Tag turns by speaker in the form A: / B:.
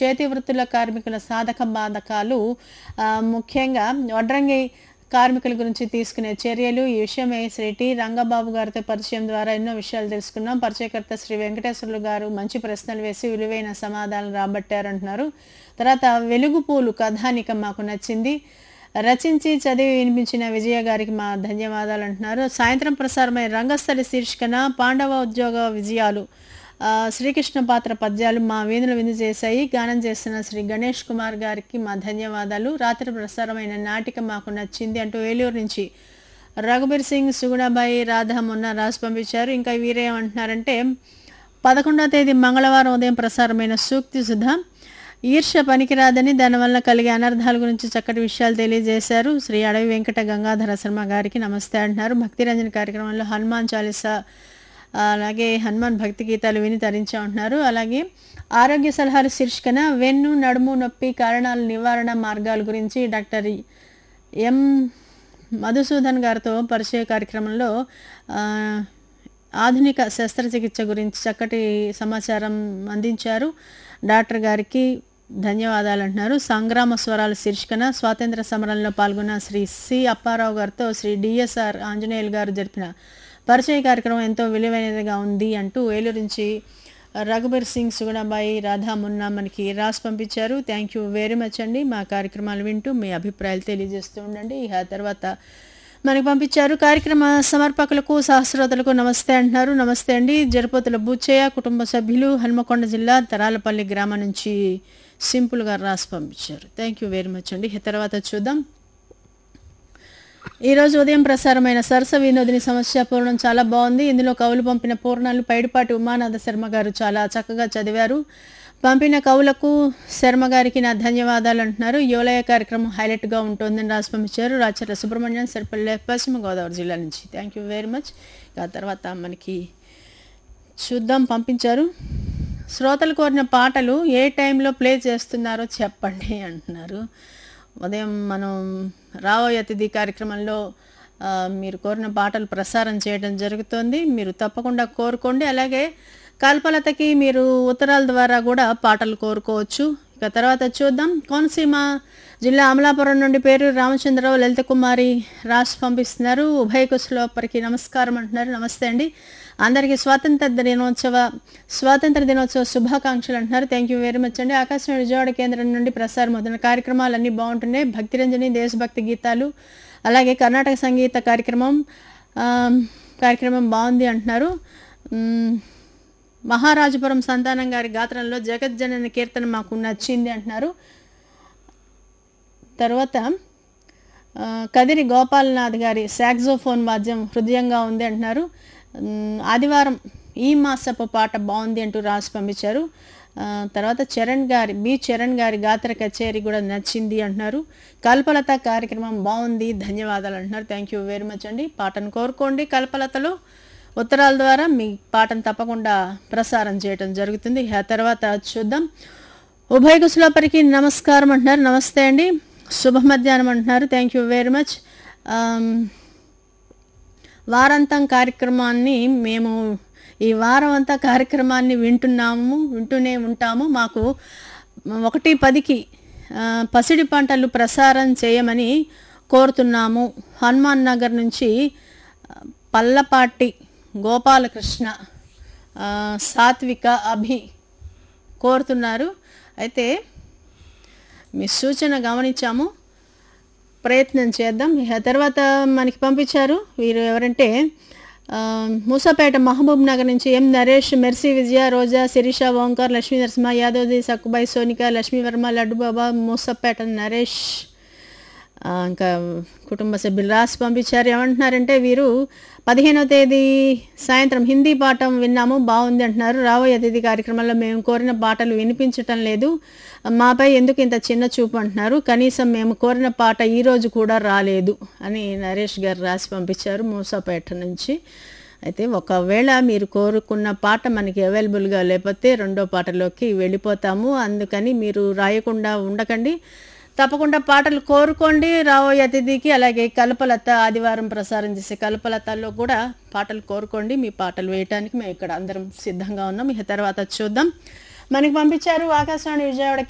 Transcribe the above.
A: చేతి వృత్తుల కార్మికుల సాధక బాధకాలు ఆ, ముఖ్యంగా వడ్రంగి కార్మికుల గురించి తీసుకునే చర్యలు ఈ విషయమై శ్రీ టి రంగబాబు గారితో పరిచయం ద్వారా ఎన్నో విషయాలు తెలుసుకున్నాం పరిచయకర్త శ్రీ వెంకటేశ్వర్లు గారు మంచి ప్రశ్నలు వేసి విలువైన సమాధానాలు రాబట్టారంటున్నారు తర్వాత వెలుగు పూలు కథానిక మాకు నచ్చింది రచించి చదివి వినిపించిన విజయ గారికి మా ధన్యవాదాలు అంటున్నారు సాయంత్రం ప్రసారమైన రంగస్థలి శీర్షికన పాండవ ఉద్యోగ విజయాలు ఆ, శ్రీకృష్ణ పాత్ర పద్యాలు మా వీధులు విందు చేశాయి గానం చేస్తున్న శ్రీ గణేష్ కుమార్ గారికి మా ధన్యవాదాలు రాత్రి ప్రసారమైన నాటిక మాకు నచ్చింది అంటూ ఏలూరు నుంచి రఘుబీర్ సింగ్ సుగుణాబాయి రాధా మొన్న రాసి పంపించారు ఇంకా వీరేమంటున్నారంటే పదకొండవ తేదీ మంగళవారం ఉదయం ప్రసారమైన సూక్తి సుధా ఈర్ష్య పనికిరాదని దానివల్ల కలిగే అనర్థాల గురించి చక్కటి విషయాలు తెలియజేశారు శ్రీ అడవి వెంకట గంగాధర శర్మ గారికి నమస్తే అంటున్నారు భక్తిరంజన్ కార్యక్రమంలో హనుమాన్ చాలీసా అలాగే హనుమాన్ భక్తి గీతాలు విని తరించా ఉంటున్నారు అలాగే ఆరోగ్య సలహాలు శీర్షికన వెన్ను నడుము నొప్పి కారణాల నివారణ మార్గాల గురించి డాక్టర్ ఎం మధుసూదన్ గారితో పరిచయ కార్యక్రమంలో ఆ, ఆధునిక శస్త్రచికిత్స గురించి చక్కటి సమాచారం అందించారు డాక్టర్ గారికి ధన్యవాదాలు అంటున్నారు సంగ్రామ స్వరాల శీర్షికన స్వాతంత్ర సమరంలో పాల్గొన్న శ్రీ సి అప్పారావు గారితో శ్రీ డిఎస్ఆర్ ఆంజనేయులు గారు జరిపిన పరిచయ కార్యక్రమం ఎంతో విలువైనదిగా ఉంది అంటూ ఏలూరు నుంచి రఘుబీర్ సింగ్ సుగుణబాయి రాధా మున్నా మనకి రాసి పంపించారు థ్యాంక్ యూ వెరీ మచ్ అండి మా కార్యక్రమాలు వింటూ మీ అభిప్రాయాలు తెలియజేస్తూ ఉండండి ఇక తర్వాత మనకి పంపించారు కార్యక్రమ సమర్పకులకు సహస్రోతలకు నమస్తే అంటున్నారు నమస్తే అండి జరపోతుల బుచ్చయ్య కుటుంబ సభ్యులు హనుమకొండ జిల్లా తరాలపల్లి గ్రామం నుంచి సింపుల్గా రాసి పంపించారు థ్యాంక్ యూ వెరీ మచ్ అండి ఇక తర్వాత చూద్దాం ఈరోజు ఉదయం ప్రసారమైన సరస వినోదిని సమస్య పూర్ణం చాలా బాగుంది ఇందులో కవులు పంపిన పూర్ణాలు పైడిపాటి ఉమానాథ శర్మ గారు చాలా చక్కగా చదివారు పంపిన కవులకు శర్మ గారికి నా ధన్యవాదాలు అంటున్నారు యోలయ కార్యక్రమం హైలైట్గా ఉంటుందని రాసి పంపించారు రాచర్ల సుబ్రహ్మణ్యం సరిపల్లె పశ్చిమ గోదావరి జిల్లా నుంచి థ్యాంక్ యూ వెరీ మచ్ ఆ తర్వాత మనకి చూద్దాం పంపించారు శ్రోతలు కోరిన పాటలు ఏ టైంలో ప్లే చేస్తున్నారో చెప్పండి అంటున్నారు ఉదయం మనం రాబోయే అతిథి కార్యక్రమంలో ఆ, మీరు కోరిన పాటలు ప్రసారం చేయడం జరుగుతుంది మీరు తప్పకుండా కోరుకోండి అలాగే కల్పలతకి మీరు ఉత్తరాల ద్వారా కూడా పాటలు కోరుకోవచ్చు ఇక తర్వాత చూద్దాం కోనసీమ జిల్లా అమలాపురం నుండి పేరు రామచంద్రరావు లలిత కుమారి రాసి పంపిస్తున్నారు ఉభయ కుశలోపరికి నమస్కారం అంటున్నారు నమస్తే అండి అందరికీ స్వాతంత్ర దినోత్సవ స్వాతంత్ర దినోత్సవ శుభాకాంక్షలు అంటున్నారు థ్యాంక్ యూ వెరీ మచ్ అండి ఆకాశవాణి విజయవాడ కేంద్రం నుండి ప్రసారం అవుతున్న కార్యక్రమాలు అన్నీ బాగుంటున్నాయి భక్తిరంజని దేశభక్తి గీతాలు అలాగే కర్ణాటక సంగీత కార్యక్రమం ఆ, కార్యక్రమం బాగుంది అంటున్నారు మ్, మహారాజపురం సంతానం గారి గాత్రంలో జగజ్జనని కీర్తన మాకు నచ్చింది అంటున్నారు తర్వాత ఆ, కదిరి గోపాలనాథ్ గారి సాక్సోఫోన్ వాద్యం హృదయంగా ఉంది అంటున్నారు ఉమ్, ఆదివారం ఈ మాసపు పాట బాగుంది అంటూ రాసి పంపించారు ఆ, తర్వాత చరణ్ గారి బి చరణ్ గారి గాత్ర కచేరీ కూడా నచ్చింది అంటున్నారు కల్పలత కార్యక్రమం బాగుంది ధన్యవాదాలు అంటున్నారు థ్యాంక్ యూ వెరీ మచ్ అండి పాటను కోరుకోండి కల్పలతలో ఉత్తరాల ద్వారా మీ పాటను తప్పకుండా ప్రసారం చేయడం జరుగుతుంది ఆ తర్వాత చూద్దాం ఉభయ కుశలోపరికి నమస్కారం అంటున్నారు నమస్తే అండి శుభ మధ్యాహ్నం అంటున్నారు థ్యాంక్ యూ వెరీ మచ్ వారాంతం కార్యక్రమాన్ని మేము ఈ వారం అంతా కార్యక్రమాన్ని వింటున్నాము వింటూనే ఉంటాము మాకు ఒకటి పదికి ఆ, పసిడి పంటలు ప్రసారం చేయమని కోరుతున్నాము హనుమాన్ నగర్ నుంచి ఆ, పల్లపాటి గోపాలకృష్ణ ఆ, సాత్విక అభి కోరుతున్నారు అయితే మీ సూచన గమనించాము ప్రయత్నం చేద్దాం ఇక తర్వాత మనకి పంపించారు వీరు ఎవరంటే ఆ, మూసాపేట మహబూబ్ నగర్ నుంచి ఎం నరేష్ మెర్సీ విజయ రోజా శిరీష ఓంకార్ లక్ష్మీ నరసింహ యాదవ్ది సక్కుబాయి సోనిక లక్ష్మీవర్మ లడ్డుబాబా మూసాపేట నరేష్ ఆ, ఇంకా కుటుంబ సభ్యులు రాసి పంపించారు ఏమంటున్నారంటే వీరు పదిహేనవ తేదీ సాయంత్రం హిందీ పాఠం విన్నాము బాగుంది అంటున్నారు రాబోయే అతిథి కార్యక్రమంలో మేము కోరిన పాటలు వినిపించటం లేదు మాపై ఎందుకు ఇంత చిన్న చూపు అంటున్నారు కనీసం మేము కోరిన పాట ఈ రోజు కూడా రాలేదు అని నరేష్ గారు రాసి పంపించారు మూసాపేట నుంచి అయితే ఒకవేళ మీరు కోరుకున్న పాట మనకి అవైలబుల్గా లేకపోతే రెండో పాటలోకి వెళ్ళిపోతాము అందుకని మీరు రాయకుండా ఉండకండి తప్పకుండా పాటలు కోరుకోండి రాబోయే అతిథికి అలాగే కల్పలత ఆదివారం ప్రసారం చేసే కల్పలతలో కూడా పాటలు కోరుకోండి మీ పాటలు వేయటానికి మేము ఇక్కడ అందరం సిద్ధంగా ఉన్నాం ఇక తర్వాత చూద్దాం మనకి పంపించారు ఆకాశవాణి విజయవాడ